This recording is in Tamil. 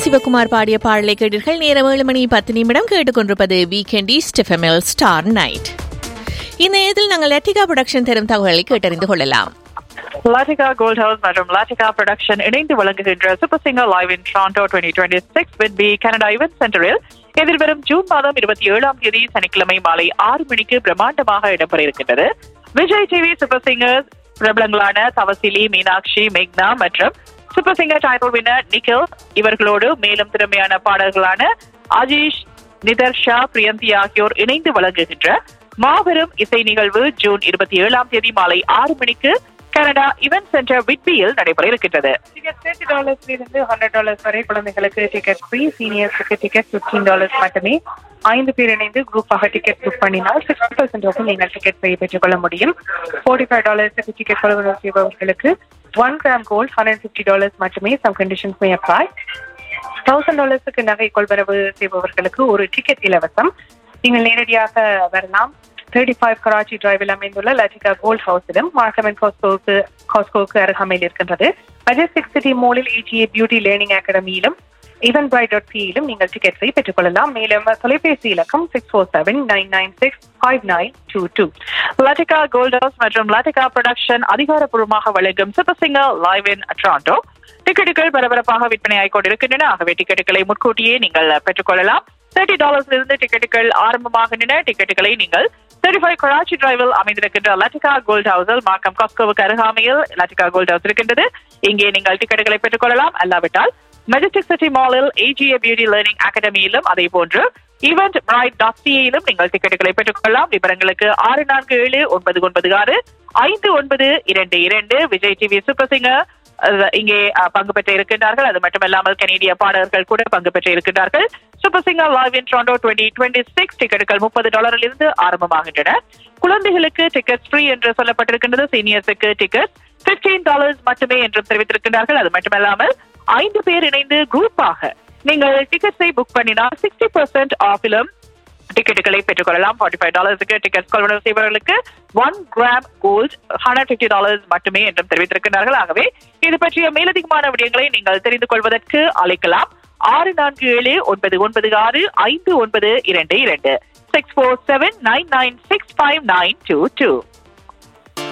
சிவகுமார் பாடிய பாடலை கேட்டீர்கள் நேரம் ஏழு மணி பத்து நிமிடம் கேட்டுக்கொண்டிருப்பது வீக்கெண்ட் ஈஸ்ட் எஃப்எம்எல் ஸ்டார் நைட் இந்த நேரத்தில் நாங்கள் லட்டிகா புரொடக்ஷன் தரும் தகவல்களை கேட்டறிந்து கொள்ளலாம் Latika Gold House மற்றும் Latika Production இணைந்து வழங்குகின்ற super singer live in Toronto twenty twenty six with B Canada event சென்டரில் எதிர்வரும் ஜூன் மாதம் இருபத்தி ஏழாம் தேதி சனிக்கிழமை மாலை ஆறு மணிக்கு பிரம்மாண்டமாக இடம்பெற இருக்கின்றது விஜய் டிவி சூப்பர் சிங்கர்ஸ் பிரபலங்களான தவசிலி மீனாட்சி மேக்னா மற்றும் super singer title winner Nikhil இவர்களோடு மேலும் திறமையான பாடல்களான அஜீஷ் நிதர்ஷா பிரியந்தி ஆகியோர் இணைந்து வழங்குகின்ற மாபெரும் இசை நிகழ்வு ஜூன் இருபத்தி ஏழாம் தேதி மாலை ஆறு மணிக்கு கனடா இவென்ட் சென்டர் விட்பியில் நடைபெற இருக்கின்றது டிக்கெட் தேர்ட்டி டாலர்ஸ்ல இருந்து ஹண்ட்ரட் டாலர்ஸ் வரை குழந்தைகளுக்கு டிக்கெட் ஃப்ரீ சீனியர்ஸுக்கு டிக்கெட் பிப்டீன் டாலர்ஸ் மட்டுமே ஐந்து பேர் இணைந்து குரூப்பாக டிக்கெட் புக் பண்ணினால் சிக்ஸ்டி பர்சன்ட் ஆஃப் நீங்கள் டிக்கெட் பெய் பெற்றுக்கொள்ள முடியும் ஃபோர்ட்டி ஃபைவ் டாலர்ஸுக்கு டிக்கெட் கொள்வனவு செய்பவர்களுக்கு one gram gold hundred fifty dollars மட்டுமே some conditions may apply thousand டாலர்ஸுக்கு நகை கொள்வனவு செய்பவர்களுக்கு ஒரு டிக்கெட் இலவசம் நீங்கள் நேரடியாக வரலாம் தேர்ட்டி ஃபைவ் கராச்சி டிரைவில் அமைந்துள்ள லட்டிகா கோல்ட் ஹவுஸிலும் மார்க்கம் அண்ட் காஸ்கோவுக்கு காஸ்கோவுக்கு அருகாமையில் இருக்கின்றது மஜஸ்டிக் சிட்டி மாலில் ஏஜிஏ பியூட்டி லேர்னிங் அகாடமியிலும் ஈவன் பிரைட் டாட் சியிலும் நீங்கள் டிக்கெட்ஸை பெற்றுக்கொள்ளலாம் மேலும் தொலைபேசி இலக்கம் six four seven nine nine six five nine two two Latika gold house மற்றும் லட்டிகா ப்ரொடக்ஷன் அதிகாரப்பூர்வமாக வழங்கும் super singer live in Toronto டிக்கெட்டுகள் பரபரப்பாக விற்பனையாகிக் கொண்டிருக்கின்றன ஆகவே டிக்கெட்டுகளை முன்கூட்டியே நீங்கள் பெற்றுக்கொள்ளலாம் தேர்ட்டி டாலர்ஸ்ல இருந்து டிக்கெட்டுகள் ஆரம்பமாகின்றன டிக்கெட்டுகளை நீங்கள் தேர்ட்டி ஃபைவ் கராச்சி டிரைவில் அமைந்திருக்கின்ற லட்டிகா கோல்ட் ஹவுஸில் மார்க்கம் காஸ்கோவுக்கு அருகாமையில் லட்டிகா கோல்ட் ஹவுஸ் இருக்கின்றது இங்கே நீங்கள் டிக்கெட்டுகளை பெற்றுக்கொள்ளலாம் அல்லாவிட்டால் மெஜஸ்டிக் சிட்டி மாலில் ஏஜிஏ பியூட்டி லேர்னிங் அகாடமியிலும் அதே போன்று ஈவெண்ட் பிரைட் டாட் சியிலும் நீங்கள் டிக்கெட்டுகளை பெற்றுக்கொள்ளலாம் விவரங்களுக்கு ஆறு நான்கு ஏழு ஒன்பது ஒன்பது ஆறு ஐந்து ஒன்பது இரண்டு இரண்டு விஜய் டிவி சூப்பர் சிங்கர் அஹ், இங்கே அஹ், பங்கு பெற்று இருக்கின்றார்கள் அது மட்டுமல்லாமல் கனேடிய பாடகர்கள் கூட பங்கு பெற்று இருக்கின்றார்கள் super singer live in Toronto twenty twenty six டிக்கெட்டுகள் முப்பது டாலரில் இருந்து ஆரம்பமாகின்றன குழந்தைகளுக்கு டிக்கெட் ஃப்ரீ என்று சொல்லப்பட்டிருக்கின்றது சீனியர்ஸுக்கு டிக்கெட் பிப்டீன் டாலர்ஸ் மட்டுமே என்றும் தெரிவித்திருக்கின்றார்கள் அது மட்டுமல்லாமல் ஐந்து பேர் இணைந்து குரூப்பாக நீங்கள் டிக்கெட்ஸை புக் பண்ணினால் சிக்ஸ்டி பர்சன்ட் ஆஃபிலும் டிக்கெட்டுகளை பெற்றுக்கொள்ளலாம் ஃபார்ட்டி ஃபைவ் டாலர்ஸுக்கு டிக்கெட் கொள்வனவு செய்பவர்களுக்கு one gram gold hundred fifty dollars மட்டுமே என்றும் தெரிவித்திருக்கிறார்கள் ஆகவே இது பற்றிய மேலதிகமான விடயங்களை நீங்கள் தெரிந்து கொள்வதற்கு அழைக்கலாம் ஆறு நான்கு ஏழு ஒன்பது ஒன்பது ஆறு ஐந்து ஒன்பது இரண்டு இரண்டு six four seven nine nine six five nine two two